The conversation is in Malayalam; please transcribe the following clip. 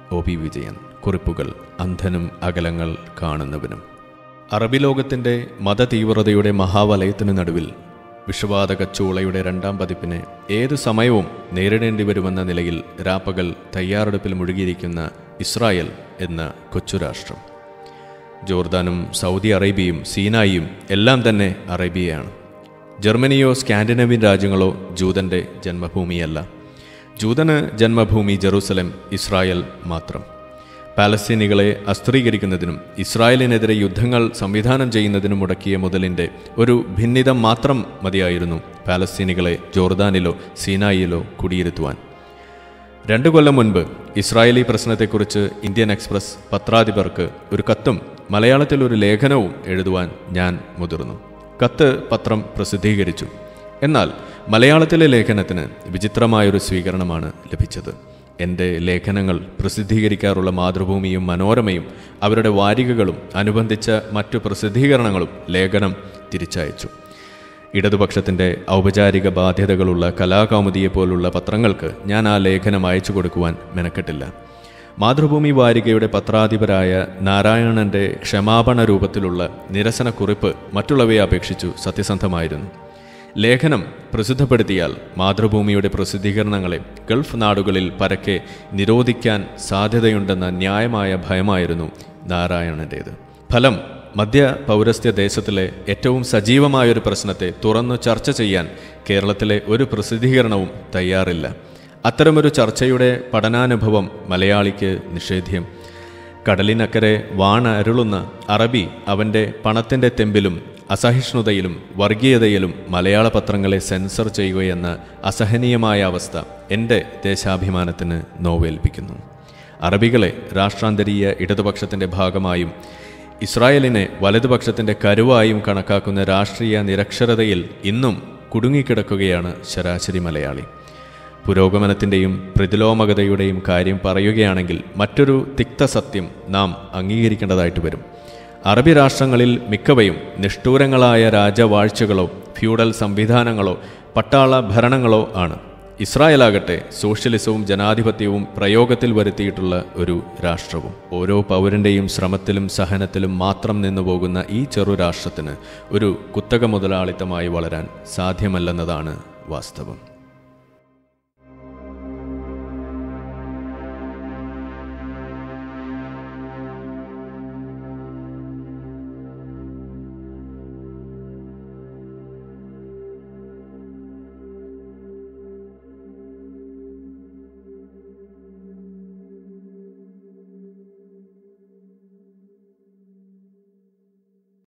ഒ പി വിജയൻ കുറിപ്പുകൾ അന്ധനും അകലങ്ങൾ കാണുന്നവനും അറബി ലോകത്തിൻ്റെ മതതീവ്രതയുടെ മഹാവലയത്തിനു നടുവിൽ വിഷവാതക ചൂളയുടെ രണ്ടാം പതിപ്പിന് ഏതു സമയവും നേരിടേണ്ടി വരുമെന്ന നിലയിൽ രാപ്പകൽ തയ്യാറെടുപ്പിൽ മുഴുകിയിരിക്കുന്ന ഇസ്രായേൽ എന്ന കൊച്ചുരാഷ്ട്രം ജോർദാനും സൗദി അറേബ്യയും സീനായിയും എല്ലാം തന്നെ അറേബ്യയാണ് ജർമ്മനിയോ സ്കാൻഡിനേവ്യൻ രാജ്യങ്ങളോ ജൂതൻ്റെ ജന്മഭൂമിയല്ല ജൂതന് ജന്മഭൂമി ജെറൂസലം ഇസ്രായേൽ മാത്രം പാലസ്തീനികളെ അസ്ത്രീകരിക്കുന്നതിനും ഇസ്രായേലിനെതിരെ യുദ്ധങ്ങൾ സംവിധാനം ചെയ്യുന്നതിനും മുടക്കിയ മുതലിൻ്റെ ഒരു ഭിന്നിതം മാത്രം മതിയായിരുന്നു പാലസ്തീനികളെ ജോർദാനിലോ സീനായിയിലോ കുടിയിരുത്തുവാൻ രണ്ടു കൊല്ലം മുൻപ് ഇസ്രായേലി പ്രശ്നത്തെക്കുറിച്ച് ഇന്ത്യൻ എക്സ്പ്രസ് പത്രാധിപർക്ക് ഒരു കത്തും മലയാളത്തിൽ ഒരു ലേഖനവും എഴുതുവാൻ ഞാൻ മുതിർന്നു കത്ത് പത്രം പ്രസിദ്ധീകരിച്ചു എന്നാൽ മലയാളത്തിലെ ലേഖനത്തിന് വിചിത്രമായൊരു സ്വീകരണമാണ് ലഭിച്ചത് എൻ്റെ ലേഖനങ്ങൾ പ്രസിദ്ധീകരിക്കാറുള്ള മാതൃഭൂമിയും മനോരമയും അവരുടെ വാരികകളും അനുബന്ധിച്ച മറ്റു പ്രസിദ്ധീകരണങ്ങളും ലേഖനം തിരിച്ചയച്ചു ഇടതുപക്ഷത്തിൻ്റെ ഔപചാരിക ബാധ്യതകളുള്ള കലാകൗമുദിയെപ്പോലുള്ള പത്രങ്ങൾക്ക് ഞാൻ ആ ലേഖനം അയച്ചു കൊടുക്കുവാൻ മെനക്കെട്ടില്ല മാതൃഭൂമി വാരികയുടെ പത്രാധിപരായ നാരായണന്റെ ക്ഷമാപണ രൂപത്തിലുള്ള നിരസനക്കുറിപ്പ് മറ്റുള്ളവയെ അപേക്ഷിച്ചു സത്യസന്ധമായിരുന്നു ലേഖനം പ്രസിദ്ധപ്പെടുത്തിയാൽ മാതൃഭൂമിയുടെ പ്രസിദ്ധീകരണങ്ങളെ ഗൾഫ് നാടുകളിൽ പരക്കെ നിരോധിക്കാൻ സാധ്യതയുണ്ടെന്ന ന്യായമായ ഭയമായിരുന്നു നാരായണൻ്റേത് ഫലം മധ്യ പൗരസ്ത്യ ദേശത്തിലെ ഏറ്റവും സജീവമായൊരു പ്രശ്നത്തെ തുറന്നു ചർച്ച ചെയ്യാൻ കേരളത്തിലെ ഒരു പ്രസിദ്ധീകരണവും തയ്യാറില്ല അത്തരമൊരു ചർച്ചയുടെ പഠനാനുഭവം മലയാളിക്ക് നിഷേധ്യം കടലിനക്കരെ വാണരുളുന്ന അറബി അവൻ്റെ പണത്തിൻ്റെ തെമ്പിലും അസഹിഷ്ണുതയിലും വർഗീയതയിലും മലയാള പത്രങ്ങളെ സെൻസർ ചെയ്യുകയെന്ന അസഹനീയമായ അവസ്ഥ എൻ്റെ ദേശാഭിമാനത്തിന് നോവേൽപ്പിക്കുന്നു അറബികളെ രാഷ്ട്രാന്തരീയ ഇടതുപക്ഷത്തിൻ്റെ ഭാഗമായും ഇസ്രായേലിനെ വലതുപക്ഷത്തിൻ്റെ കരുവായും കണക്കാക്കുന്ന രാഷ്ട്രീയ നിരക്ഷരതയിൽ ഇന്നും കുടുങ്ങിക്കിടക്കുകയാണ് ശരാശരി മലയാളി പുരോഗമനത്തിൻ്റെയും പ്രതിലോമകതയുടെയും കാര്യം പറയുകയാണെങ്കിൽ മറ്റൊരു തിക്തസത്യം നാം അംഗീകരിക്കേണ്ടതായിട്ട് വരും അറബി രാഷ്ട്രങ്ങളിൽ മിക്കവയും നിഷ്ഠൂരങ്ങളായ രാജവാഴ്ചകളോ ഫ്യൂഡൽ സംവിധാനങ്ങളോ പട്ടാള ഭരണങ്ങളോ ആണ് ഇസ്രായേലാകട്ടെ സോഷ്യലിസവും ജനാധിപത്യവും പ്രയോഗത്തിൽ വരുത്തിയിട്ടുള്ള ഒരു രാഷ്ട്രവും ഓരോ പൗരൻ്റെയും ശ്രമത്തിലും സഹനത്തിലും മാത്രം നിന്നു പോകുന്ന ഈ ചെറു രാഷ്ട്രത്തിന് ഒരു കുത്തക മുതലാളിത്തമായി വളരാൻ സാധ്യമല്ലെന്നതാണ് വാസ്തവം